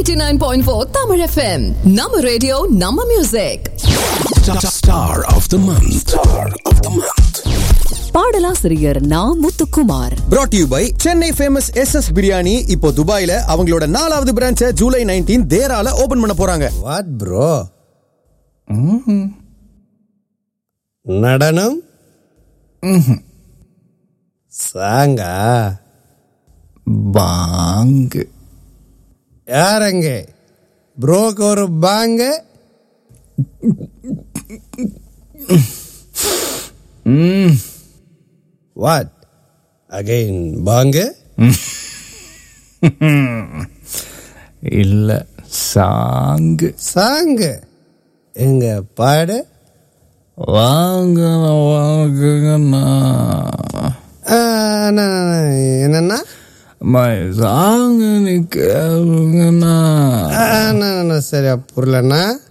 89.4 Tamil FM. Nama radio, Nama music. Star of the month. Star of the month. பாடலாசிரியர் Na Muthukumar brought to you by Chennai famous S S biryani இப்போ துபாயில அவங்களோட நாலாவது பிரான்ச்ச July nineteen தேரால open பண்ண போறாங்க வாட் ப்ரோ நடனம் சாங்கா பாங்கு யாரங்க ப்ரோக்கு ஒரு பாங்க வாட் அகைன் பாங்க இல்ல சாங்கு சாங்கு எங்க பாடு வாங்க வாங்குங்கண்ணா ஆ, அண்ணா, அண்ணா, என்னண்ணா மை சாங்கு நீ கேளுங்கண்ணா ஆ, அண்ணா, அண்ணா, சரியா புரியலண்ணா